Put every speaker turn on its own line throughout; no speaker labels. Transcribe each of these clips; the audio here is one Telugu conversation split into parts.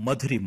మధురిమ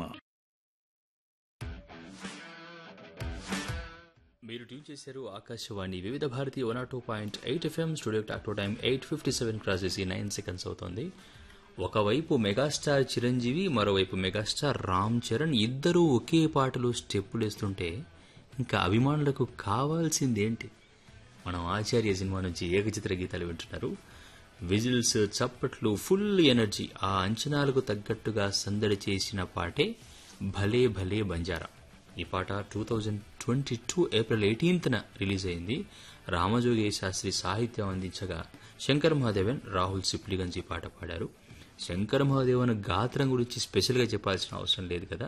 మీరు ట్యూన్ చేశారు Akashvani Vividh Bharati one two point eight FM studio టాక్టో time eight fifty seven cross చేసి నైన్ సెకండ్స్ అవుతోంది ఒకవైపు మెగాస్టార్ చిరంజీవి మరోవైపు మెగాస్టార్ రామ్ చరణ్ ఇద్దరూ ఒకే పాటలో స్టెప్పులు వేస్తుంటే ఇంకా అభిమానులకు కావాల్సిందేంటి మనం ఆచార్య సినిమా నుంచి ఏకచిత్ర గీతాలు వింటున్నారు విజిల్స్ చప్పట్లు ఫుల్ ఎనర్జీ ఆ అంచనాలకు తగ్గట్టుగా సందడి చేసిన పాటే భలే భలే బంజారా ఈ పాట two thousand twenty two April ఎయిటీన్త్న రిలీజ్ అయింది రామజోగి శాస్త్రి సాహిత్యం అందించగా శంకర్ మహాదేవన్ రాహుల్ సిప్లిగంజ్ ఈ పాట పాడారు శంకర్ మహాదేవన్ గాత్రం గురించి స్పెషల్గా చెప్పాల్సిన అవసరం లేదు కదా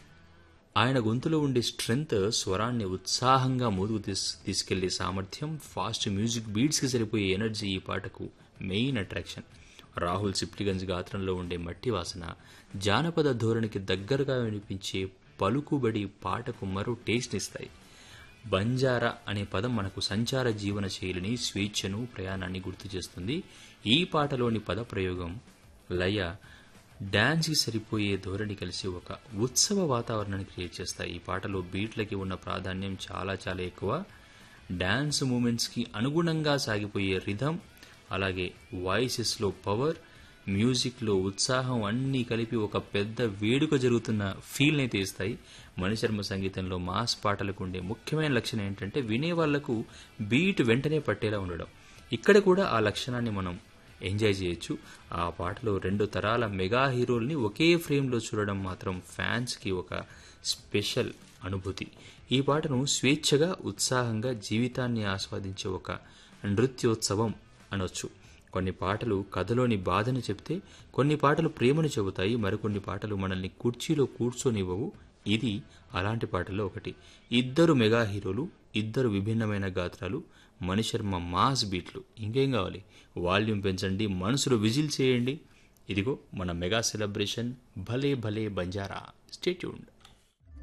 ఆయన గొంతులో ఉండే స్ట్రెంగ్త్ స్వరాన్ని ఉత్సాహంగా ముందుకు తీస్ తీసుకెళ్లే సామర్థ్యం ఫాస్ట్ మ్యూజిక్ బీట్స్కి సరిపోయే ఎనర్జీ ఈ పాటకు మెయిన్ అట్రాక్షన్ రాహుల్ సిప్లిగంజ్ గాత్రంలో ఉండే మట్టి వాసన జానపద ధోరణికి దగ్గరగా వినిపించే పలుకుబడి పాటకు మరో టేస్ట్ ఇస్తాయి బంజారా అనే పదం మనకు సంచార జీవన శైలిని స్వేచ్ఛను ప్రయాణాన్ని గుర్తు చేస్తుంది ఈ పాటలోని పద ప్రయోగం లయ డాన్స్కి సరిపోయే ధోరణి కలిసి ఒక ఉత్సవ వాతావరణాన్ని క్రియేట్ చేస్తాయి ఈ పాటలో బీట్లకి ఉన్న ప్రాధాన్యం చాలా చాలా ఎక్కువ డాన్స్ మూమెంట్స్కి అనుగుణంగా సాగిపోయే రిథం అలాగే వాయిసెస్లో పవర్ మ్యూజిక్లో ఉత్సాహం అన్నీ కలిపి ఒక పెద్ద వేడుక జరుగుతున్న ఫీల్ని అయితే ఇస్తాయి మణిశర్మ సంగీతంలో మాస్ పాటలకు ఉండే ముఖ్యమైన లక్షణం ఏంటంటే వినే వాళ్లకు బీట్ వెంటనే పట్టేలా ఉండడం ఇక్కడ కూడా ఆ లక్షణాన్ని మనం ఎంజాయ్ చేయొచ్చు ఆ పాటలో రెండు తరాల మెగా హీరోల్ని ఒకే ఫ్రేమ్లో చూడడం మాత్రం ఫ్యాన్స్కి ఒక స్పెషల్ అనుభూతి ఈ పాటను స్వేచ్ఛగా ఉత్సాహంగా జీవితాన్ని ఆస్వాదించే ఒక నృత్యోత్సవం అనొచ్చు కొన్ని పాటలు కథలోని బాధను చెప్తే కొన్ని పాటలు ప్రేమను చెబుతాయి మరికొన్ని పాటలు మనల్ని కుర్చీలో కూర్చొనివ్వవు ఇది అలాంటి పాటల్లో ఒకటి ఇద్దరు మెగా హీరోలు ఇద్దరు విభిన్నమైన గాత్రాలు మణిశర్మ మాస్ బీట్లు ఇంకేం కావాలి వాల్యూమ్ పెంచండి మనసులో విజిల్ చేయండి ఇదిగో మన మెగా సెలబ్రేషన్ భలే భలే బంజారా స్టేట్యూన్